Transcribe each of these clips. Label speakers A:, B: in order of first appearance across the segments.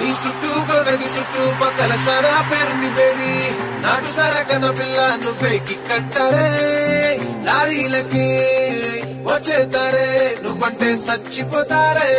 A: నీ చుట్టూ గొదగి చుట్టూ పక్కల సరా పేరుంది బేబీ నాటు సరకన పిల్ల నువ్వే కిక్కంటారే లారీలకి వచ్చేతారే నువ్వంటే చచ్చిపోతారే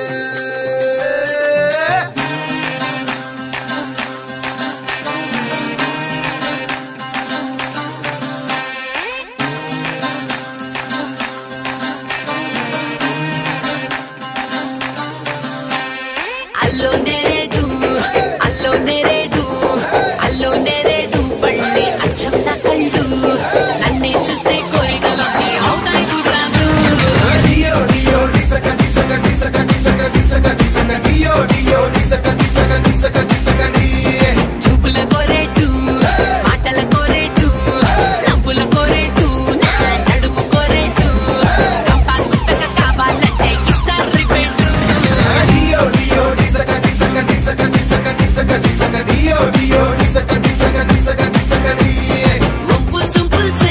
B: ಅಲ್ಲೋ ನೆರೆದು ಅಲ್ಲೋ ನೆರೆದು ಅಲ್ಲೋ ನೆರೆದು ಬಳ್ಳಿ ಅಚ್ಚಂದ ಕಳ್ಳು ನನ್ನೇ చూస్తే కోరికలన్నీ అవుతాయి గుర్రాలు
A: డియో డియో డిసక డిసక డిసక డిసక డిసక డిసక డియో డియో డిసక డిసక డిసక డిసక డియే
B: చూపుల కోరేటు మాటల కోరేటు నవ్వుల కోరేటు నా నడుము కోరేటు కంపా గుత్తక కావాలంటే ఇస్తారు రిపేటు
A: డియో డియో డిసక డిసక డిసక డిసక డిసక డిసక డియో డియో డిసక డిసక డిసక డిసక డియే
B: ఒప్పు సింపుల్ సే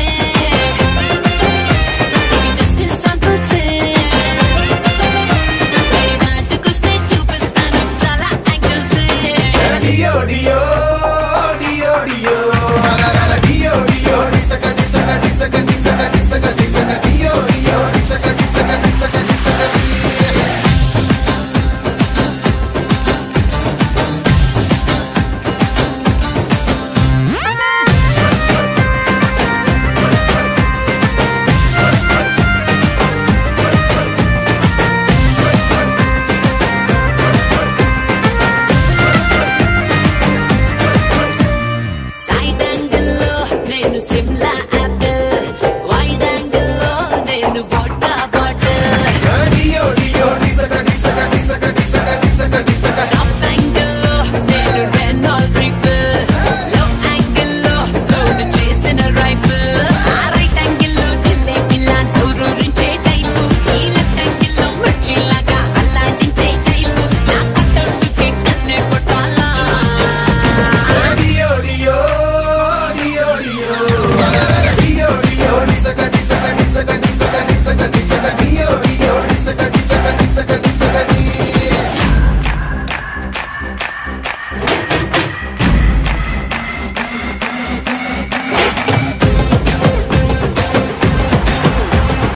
B: ఇది జస్ట్ సింపుల్ సే వేడి దాటుకొస్తే చూపిస్తాను చాలా యాంగిల్స్
A: డియో డియో డియో డియో అలరల డియో డియో డిసక డిసక డిసక డిసక డిసక డిసక డియో డియో డిసక డిసక డిసక డిసక డియే
B: సైడ్ యాంగిల్ లో నేను సిమ్లా యాపిల్ వైడ్ యాంగిల్ లో నేను వాటర్